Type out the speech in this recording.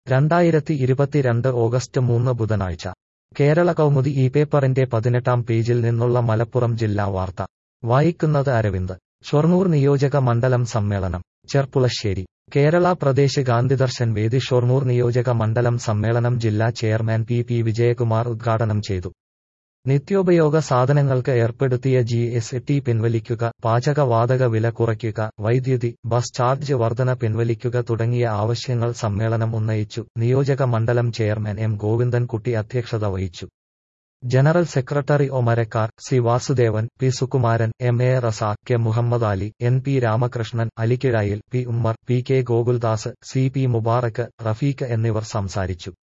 രണ്ടായിരത്തി ഇരുപത്തിരണ്ട് ഓഗസ്റ്റ് മൂന്ന് ബുധനാഴ്ച കേരള കൗമുദി ഈ പേപ്പറിന്റെ പതിനെട്ടാം പേജിൽ നിന്നുള്ള മലപ്പുറം ജില്ലാ വാർത്ത വായിക്കുന്നത് അരവിന്ദ് ഷൊർണൂർ നിയോജക മണ്ഡലം സമ്മേളനം ചെർപ്പുളശ്ശേരി കേരള പ്രദേശ് ഗാന്ധിദർശൻ വേദി ഷൊർണൂർ നിയോജക മണ്ഡലം സമ്മേളനം ജില്ലാ ചെയർമാൻ പി പി വിജയകുമാർ ഉദ്ഘാടനം ചെയ്തു നിത്യോപയോഗ സാധനങ്ങൾക്ക് ഏർപ്പെടുത്തിയ ജി എസ് ടി പിൻവലിക്കുക പാചകവാതക വില കുറയ്ക്കുക വൈദ്യുതി ബസ് ചാർജ് വർധന പിൻവലിക്കുക തുടങ്ങിയ ആവശ്യങ്ങൾ സമ്മേളനം ഉന്നയിച്ചു നിയോജക മണ്ഡലം ചെയർമാൻ എം ഗോവിന്ദൻകുട്ടി അധ്യക്ഷത വഹിച്ചു general secretary O Marakkar C Vasudevan P Sukumaran M A Razak K Muhammad Ali N P Ramakrishnan അലിക്കിഴായിൽ P Ummer P K Gokuldas C P Mubarak Rafeeq എന്നിവർ സംസാരിച്ചു